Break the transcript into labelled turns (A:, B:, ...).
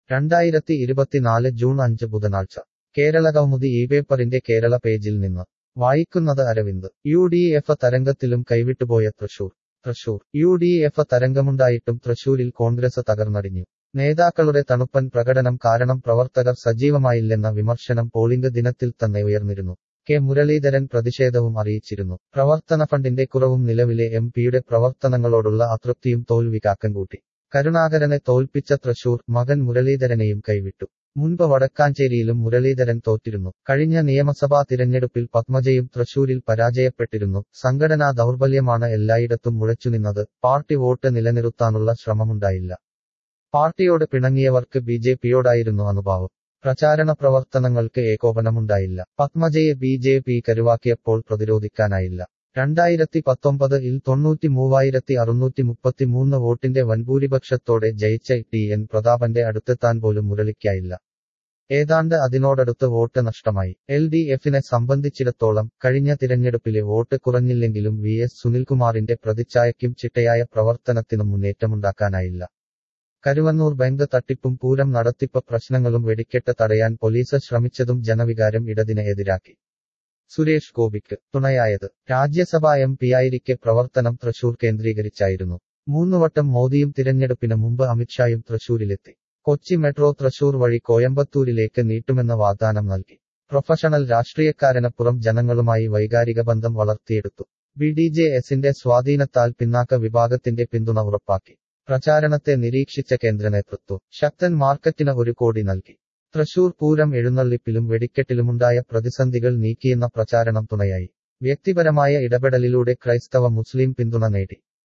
A: രണ്ടായിരത്തി ഇരുപത്തിനാല് ജൂൺ അഞ്ച് ബുധനാഴ്ച കേരള കൗമുദി ഈ പേപ്പറിന്റെ കേരള പേജിൽ നിന്ന് വായിക്കുന്നത് അരവിന്ദ് യു ഡി എഫ് തരംഗത്തിലും കൈവിട്ടുപോയ Thrissur Thrissur U D F തരംഗമുണ്ടായിട്ടും തൃശൂരിൽ കോൺഗ്രസ് തകർന്നടിഞ്ഞു നേതാക്കളുടെ തണുപ്പൻ പ്രകടനം കാരണം പ്രവർത്തകർ സജീവമായില്ലെന്ന വിമർശനം പോളിംഗ് ദിനത്തിൽ തന്നെ ഉയർന്നിരുന്നു കെ മുരളീധരൻ പ്രതിഷേധവും അറിയിച്ചിരുന്നു പ്രവർത്തന ഫണ്ടിന്റെ കുറവും നിലവിലെ എം പിയുടെ പ്രവർത്തനങ്ങളോടുള്ള അതൃപ്തിയും തോൽവി കാക്കൻകൂട്ടി കരുണാകരനെ തോൽപ്പിച്ച തൃശൂർ മകൻ മുരളീധരനെയും കൈവിട്ടു മുൻപ് വടക്കാഞ്ചേരിയിലും മുരളീധരൻ തോറ്റിരുന്നു കഴിഞ്ഞ നിയമസഭാ തിരഞ്ഞെടുപ്പിൽ പത്മജയും തൃശൂരിൽ പരാജയപ്പെട്ടിരുന്നു സംഘടനാ ദൗർബല്യമാണ് എല്ലായിടത്തും മുഴച്ചുനിന്നത് പാർട്ടി വോട്ട് നിലനിർത്താനുള്ള ശ്രമമുണ്ടായില്ല പാർട്ടിയോട് പിണങ്ങിയവർക്ക് ബി ജെ പിയോടായിരുന്നു അനുഭാവം പ്രചാരണ പ്രവർത്തനങ്ങൾക്ക് ഏകോപനമുണ്ടായില്ല പത്മജയെ ബി ജെ പി കരുവാക്കിയപ്പോൾ പ്രതിരോധിക്കാനായില്ല രണ്ടായിരത്തി പത്തൊമ്പത് ഇൽ തൊണ്ണൂറ്റി മൂവായിരത്തി അറുന്നൂറ്റി മുപ്പത്തിമൂന്ന് വോട്ടിന്റെ വൻഭൂരിപക്ഷത്തോടെ ജയിച്ച ടി എൻ പ്രതാപന്റെ അടുത്തെത്താൻ പോലും മുരളിക്കായില്ല ഏതാണ്ട് അതിനോടടുത്ത് വോട്ട് നഷ്ടമായി എൽ ഡി എഫിനെ സംബന്ധിച്ചിടത്തോളം കഴിഞ്ഞ തിരഞ്ഞെടുപ്പിലെ വോട്ട് കുറഞ്ഞില്ലെങ്കിലും വി എസ് സുനിൽകുമാറിന്റെ പ്രതിച്ഛായയ്ക്കും ചിട്ടയായ പ്രവർത്തനത്തിനും മുന്നേറ്റമുണ്ടാക്കാനായില്ല കരുവന്നൂർ ബാങ്ക് തട്ടിപ്പും പൂരം നടത്തിപ്പ് പ്രശ്നങ്ങളും വെടിക്കെട്ട് തടയാൻ പോലീസ് ശ്രമിച്ചതും ജനവികാരം ഇടതിനെ എതിരാക്കി സുരേഷ് ഗോപിക്ക് തുണയായത് രാജ്യസഭാ എം പിയായിരിക്കെ പ്രവർത്തനം തൃശൂർ കേന്ദ്രീകരിച്ചായിരുന്നു മൂന്നുവട്ടം മോദിയും തിരഞ്ഞെടുപ്പിന് മുമ്പ് അമിത്ഷായും തൃശൂരിലെത്തി കൊച്ചി മെട്രോ തൃശൂർ വഴി കോയമ്പത്തൂരിലേക്ക് നീട്ടുമെന്ന വാഗ്ദാനം നൽകി പ്രൊഫഷണൽ രാഷ്ട്രീയക്കാരനപ്പുറം ജനങ്ങളുമായി വൈകാരിക ബന്ധം വളർത്തിയെടുത്തു ബി ഡി ജെ എസിന്റെ സ്വാധീനത്താൽ പിന്നാക്ക വിഭാഗത്തിന്റെ പിന്തുണ ഉറപ്പാക്കി പ്രചാരണത്തെ നിരീക്ഷിച്ച കേന്ദ്ര നേതൃത്വം ശക്തൻ മാർക്കറ്റിന് ഒരു കോടി നൽകി തൃശൂർ പൂരം എഴുന്നള്ളിപ്പിലും വെടിക്കെട്ടിലുമുണ്ടായ പ്രതിസന്ധികൾ നീക്കിയെന്ന പ്രചാരണം തുണയായി വ്യക്തിപരമായ ഇടപെടലിലൂടെ ക്രൈസ്തവ മുസ്ലിം പിന്തുണ നേടി